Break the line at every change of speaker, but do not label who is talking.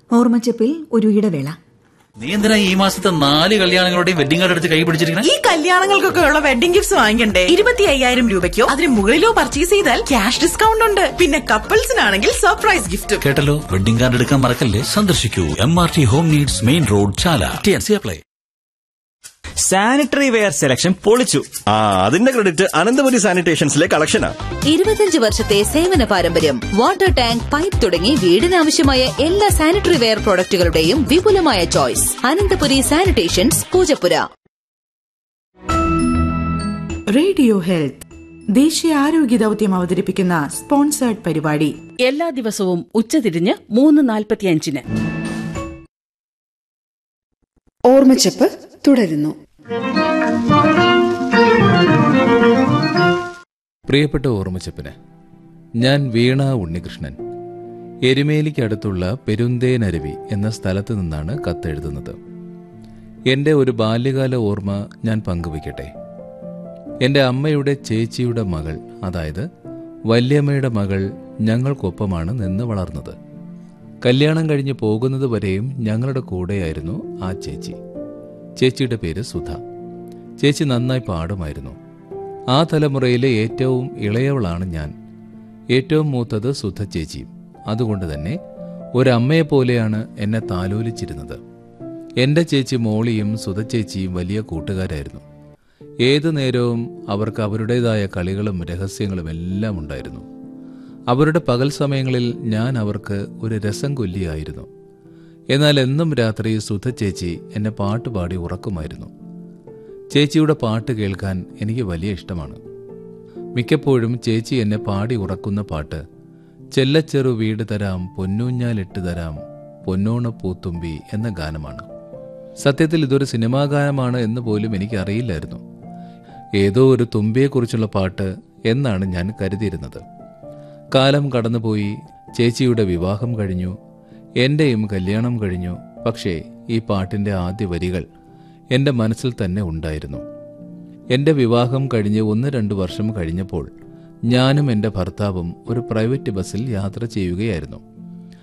ഓർമ്മച്ചപ്പിൽ ഒരു ഇടവേള
നീ എന്തിനാ ഈ മാസത്തെ നാല് കല്യാണങ്ങളുടെയും വെഡിങ് കാർഡ് എടുത്ത് കൈ പിടിച്ചിരിക്കണേ
ഈ കല്യാണങ്ങൾക്കൊക്കെ ഉള്ള വെഡിംഗ് ഗിഫ്റ്റ്സ് വാങ്ങിക്കണ്ടേ ഇരുപത്തി അയ്യായിരം രൂപയ്ക്കോ അതിന് മുകളിലോ പർച്ചേസ് ചെയ്താൽ ക്യാഷ് ഡിസ്കൗണ്ട് ഉണ്ട് പിന്നെ കപ്പിൾസിനാണെങ്കിൽ സർപ്രൈസ് ഗിഫ്റ്റും
കേട്ടല്ലോ വെഡിങ് കാർഡ് എടുക്കാൻ മറക്കല്ലേ സന്ദർശിക്കൂ M R T home needs main road Chala T N C apply
sanitary ware selection പൊളിച്ചു
ആ അതിന്റെ ക്രെഡിറ്റ് അനന്തപുരി സാനിറ്റേഷൻസിലെ കളക്ഷനാ
ഇരുപത്തിയഞ്ച് വർഷത്തെ സേവന പാരമ്പര്യം വാട്ടർ ടാങ്ക് പൈപ്പ് തുടങ്ങി വീടിനാവശ്യമായ എല്ലാ സാനിറ്ററി വെയർ പ്രോഡക്റ്റുകളുടെയും വിപുലമായ choice Ananthapuri sanitations Poojappura
radio health ദേശീയ ആരോഗ്യ ദൗത്യം അവതരിപ്പിക്കുന്ന സ്പോൺസേർഡ് പരിപാടി
എല്ലാ ദിവസവും ഉച്ചതിരിഞ്ഞ് മൂന്ന് നാൽപ്പത്തിയഞ്ചിന്
ഓർമ്മച്ചപ്പ് തുടരുന്നു
പ്രിയപ്പെട്ട ഓർമ്മച്ചപ്പിന് ഞാൻ വീണ ഉണ്ണികൃഷ്ണൻ എരുമേലിക്കടുത്തുള്ള പെരുന്തേനരുവി എന്ന സ്ഥലത്ത് നിന്നാണ് കത്തെഴുതുന്നത് എൻ്റെ ഒരു ബാല്യകാല ഓർമ്മ ഞാൻ പങ്കുവയ്ക്കട്ടെ എൻ്റെ അമ്മയുടെ ചേച്ചിയുടെ മകൾ അതായത് വല്യമ്മയുടെ മകൾ ഞങ്ങൾക്കൊപ്പമാണ് നിന്ന് വളർന്നത് കല്യാണം കഴിഞ്ഞ് പോകുന്നത് വരെയും ഞങ്ങളുടെ കൂടെയായിരുന്നു ആ ചേച്ചി ചേച്ചിയുടെ പേര് സുധ ചേച്ചി നന്നായി പാടുമായിരുന്നു ആ തലമുറയിലെ ഏറ്റവും ഇളയവളാണ് ഞാൻ ഏറ്റവും മൂത്തത് സുധ ചേച്ചിയും അതുകൊണ്ട് തന്നെ ഒരമ്മയെപ്പോലെയാണ് എന്നെ താലോലിച്ചിരുന്നത് എൻ്റെ ചേച്ചി മോളിയും സുധ ചേച്ചിയും വലിയ കൂട്ടുകാരായിരുന്നു ഏതു നേരവും അവർക്ക് അവരുടേതായ കളികളും രഹസ്യങ്ങളും എല്ലാം ഉണ്ടായിരുന്നു അവരുടെ പകൽ സമയങ്ങളിൽ ഞാൻ അവർക്ക് ഒരു രസം കൊല്ലിയായിരുന്നു എന്നാൽ എന്നും രാത്രി സുധ ചേച്ചി എന്നെ പാട്ടുപാടി ഉറക്കുമായിരുന്നു ചേച്ചിയുടെ പാട്ട് കേൾക്കാൻ എനിക്ക് വലിയ ഇഷ്ടമാണ് മിക്കപ്പോഴും ചേച്ചി എന്നെ പാടി ഉറക്കുന്ന പാട്ട് ചെല്ലച്ചെറു വീട് തരാം പൊന്നൂഞ്ഞാലിട്ട് തരാം പൊന്നോണ പൂത്തുമ്പി എന്ന ഗാനമാണ് സത്യത്തിൽ ഇതൊരു സിനിമാ ഗാനമാണ് എന്ന് പോലും എനിക്ക് അറിയില്ലായിരുന്നു ഏതോ ഒരു തുമ്പിയെക്കുറിച്ചുള്ള പാട്ട് എന്നാണ് ഞാൻ കരുതിയിരുന്നത് കാലം കടന്നുപോയി ചേച്ചിയുടെ വിവാഹം കഴിഞ്ഞു എന്റെയും കല്യാണം കഴിഞ്ഞു പക്ഷേ ഈ പാട്ടിന്റെ ആദ്യ വരികൾ എന്റെ മനസ്സിൽ തന്നെ ഉണ്ടായിരുന്നു എന്റെ വിവാഹം കഴിഞ്ഞ് ഒന്ന് രണ്ട് വർഷം കഴിഞ്ഞപ്പോൾ ഞാനും എന്റെ ഭർത്താവും ഒരു പ്രൈവറ്റ് ബസ്സിൽ യാത്ര ചെയ്യുകയായിരുന്നു